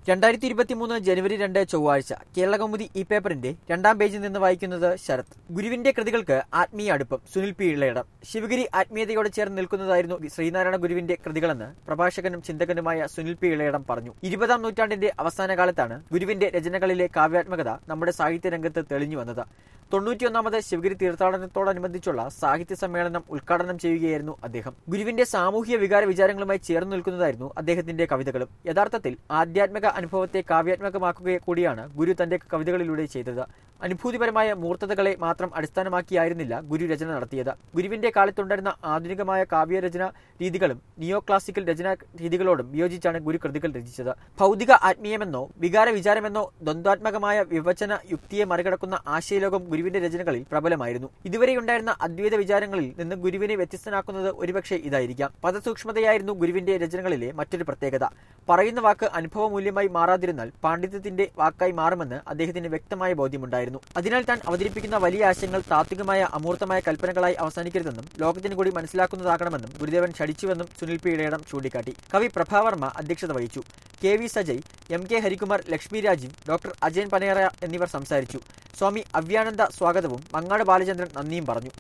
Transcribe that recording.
രണ്ടായിരത്തി ഇരുപത്തിമൂന്ന് ജനുവരി രണ്ട് ചൊവ്വാഴ്ച കേരളകൗമുദി ഈ പേപ്പറിന്റെ രണ്ടാം പേജിൽ നിന്ന് വായിക്കുന്നത് ശരത് ഗുരുവിന്റെ കൃതികൾക്ക് ആത്മീയ അടുപ്പം സുനിൽ പി ഇളയിടം ശിവഗിരി ആത്മീയതയോട് ചേർന്ന് നിൽക്കുന്നതായിരുന്നു ശ്രീനാരായണ ഗുരുവിന്റെ കൃതികളെന്ന് പ്രഭാഷകനും ചിന്തകനുമായ സുനിൽ പി ഇളയിടം പറഞ്ഞു ഇരുപതാം നൂറ്റാണ്ടിന്റെ അവസാന കാലത്താണ് ഗുരുവിന്റെ രചനകളിലെ കാവ്യാത്മകത നമ്മുടെ സാഹിത്യ രംഗത്ത് തെളിഞ്ഞു വന്നത് തൊണ്ണൂറ്റിയൊന്നാമത് ശിവഗിരി തീർത്ഥാടനത്തോടനുബന്ധിച്ചുള്ള സാഹിത്യ സമ്മേളനം ഉദ്ഘാടനം ചെയ്യുകയായിരുന്നു അദ്ദേഹം ഗുരുവിന്റെ സാമൂഹിക വികാര വിചാരങ്ങളുമായി ചേർന്ന് നിൽക്കുന്നതായിരുന്നു അദ്ദേഹത്തിന്റെ കവിതകളും യഥാർത്ഥത്തിൽ ആധ്യാത്മിക അനുഭവത്തെ കാവ്യാത്മകമാക്കുക കൂടിയാണ് ഗുരു തന്റെ കവിതകളിലൂടെ ചെയ്തത് അനുഭൂതിപരമായ മൂർത്തതകളെ മാത്രം അടിസ്ഥാനമാക്കിയായിരുന്നില്ല ഗുരു രചന നടത്തിയത് ഗുരുവിന്റെ കാലത്തുണ്ടായിരുന്ന ആധുനികമായ കാവ്യരചന രീതികളും നിയോ ക്ലാസിക്കൽ രചനാ രീതികളോടും വിയോജിച്ചാണ് ഗുരു കൃതികൾ രചിച്ചത് ഭൗതിക ആത്മീയമെന്നോ വികാര വിചാരമെന്നോ ദ്വന്ദ്വാത്മകമായ വിവചന യുക്തിയെ മറികടക്കുന്ന ആശയലോകം ഗുരുവിന്റെ രചനകളിൽ പ്രബലമായിരുന്നു ഇതുവരെയുണ്ടായിരുന്ന അദ്വൈത വിചാരങ്ങളിൽ നിന്ന് ഗുരുവിനെ വ്യത്യസ്തനാക്കുന്നത് ഒരുപക്ഷെ ഇതായിരിക്കാം പദസൂക്ഷ്മതയായിരുന്നു ഗുരുവിന്റെ രചനകളിലെ മറ്റൊരു പ്രത്യേകത പറയുന്ന വാക്ക് അനുഭവമൂല്യമായി മാറാതിരുന്നാൽ പാണ്ഡിത്യത്തിന്റെ വാക്കായി മാറുമെന്ന് അദ്ദേഹത്തിന് വ്യക്തമായ ബോധ്യമുണ്ടായിരുന്നു അതിനാൽ താൻ അവതരിപ്പിക്കുന്ന വലിയ ആശയങ്ങൾ താത്വികമായ അമൂർത്തമായ കൽപ്പനകളായി അവസാനിക്കരുതെന്നും ലോകത്തിന് കൂടി മനസ്സിലാക്കുന്നതാകണമെന്നും ഗുരുദേവൻ ക്ഷണിച്ചുവെന്നും സുനിൽ പി ഇടയടം ചൂണ്ടിക്കാട്ടി കവി പ്രഭാവർമ്മ അധ്യക്ഷത വഹിച്ചു K V Sajay M K Harikumar Lakshmi Rajeev doctor Ajayan Panera എന്നിവർ സംസാരിച്ചു സ്വാമി അവ്യാനന്ദ സ്വാഗതവും മങ്ങാട് ബാലചന്ദ്രൻ നന്ദിയും പറഞ്ഞു